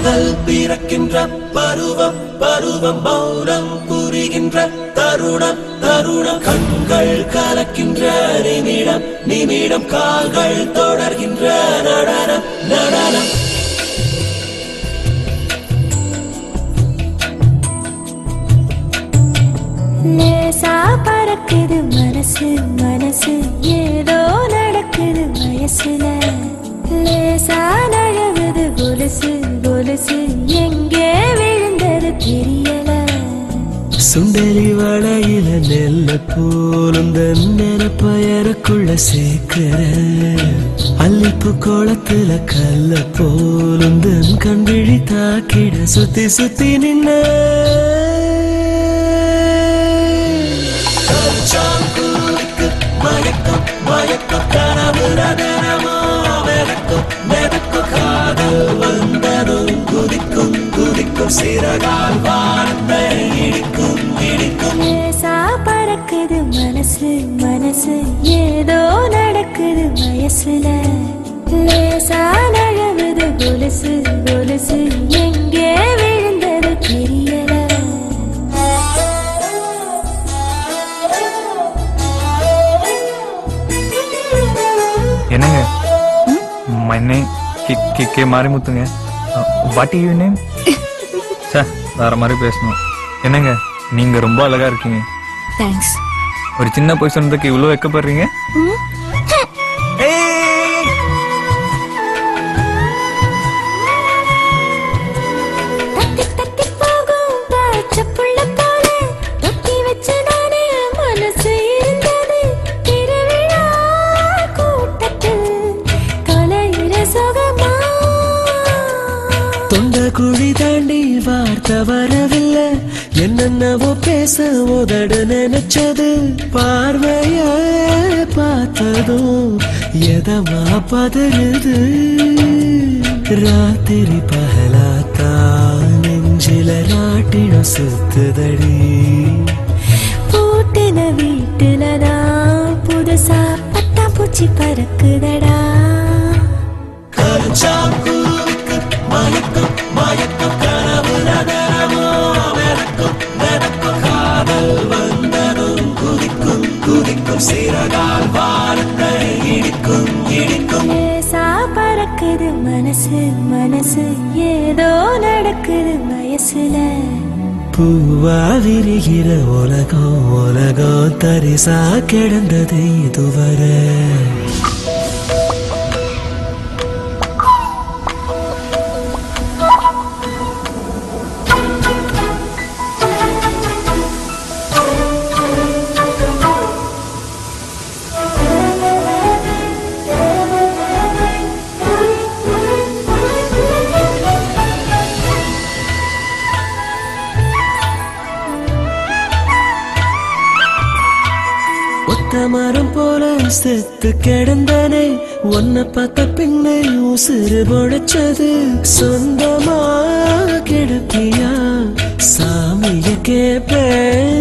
காதல் பிறக்கின்ற பருவம் பருவம் மௌனம் புரிகின்ற தருணம் தருணம் கண்கள் கலக்கின்ற நிமிடம் நிமிடம் கால்கள் தொடர்கின்ற நடனம் நடனம் லேசா பறக்குது மனசு மனசு ஏதோ நடக்குது வயசுல லேசா நழுவுது கொலுசு கொலுசு எங்கே விழுந்தது தெரியல சுண்டலி வளையில நெல்ல போலுந்த நினைப்பயருக்குள்ள சேர்க்கிற அல்லிப்பு கோலத்துல கல்ல போலுந்த கண்விழி தாக்கிட சுத்தி சுத்தி நின்ன கருச்சாங்குருவிக்கு மயக்கம் மயக்கம் கனவு நகரமோ மிதக்கும் மிதக்கும் காதல் வந்ததும் குதிக்கும் குதிக்கும் சிறகால் வானத்தை இடிக்கும் இடிக்கும் லேசா பறக்குது மனசு மனசு ஏதோ நடக்குது வயசுல லேசா நழுவுது கொலுசு கொலுசு எங்கே விழுந்தது தெரியல என்னங்க my name K K K மாரிமுத்துங்க வாட் யூ நேம் சே வேற மாதிரி பேசணும் என்னங்க நீங்க ரொம்ப அழகா இருக்கீங்க தேங்க்ஸ் ஒரு சின்ன போய் சொன்னதுக்கு இவ்வளவு வெக்கப்படுறீங்க தத்தி தத்தி போகும் பச்சைப்புள்ள போல தொட்டி வச்ச நானே மனசு இருந்தது திருவிழா கூட்டத்தில் தொலைகிற சுகமா தொண்ட குழி தாண்டி வார்த்தை வரவில்லை என்னென்னவோ பேச உதடு நினைச்சது பார்வைய பார்த்ததும் எதமா பதறுது ராத்திரி பகலாத்தா நெஞ்சில நாட்டினம் சுத்துதடி பூட்டின வீட்டுலதான் புதுசா பட்டா பூச்சி பறக்குதடா கருச்சாங்குருவிக்கு மயக்கம் மயக்கம் கனவு நகரமோ மிதக்கும் மிதக்கும் காதல் வந்ததும் குதிக்கும் குதிக்கும் சிறகால் வானத்தை இடிக்கும் இடிக்கும் லேசா பறக்குது மனசு மனசு ஏதோ நடக்குது வயசுல பூவா விரிகிற உலகம் உலகம் தரிசா கிடந்தது இதுவரை ஒத்த மரம் போல செத்து கிடந்தனே உன்னை பார்த்த பின்னே உசுறு பொழைச்சது சொந்தமா கிடப்பியா சாமிய கேப்பேன்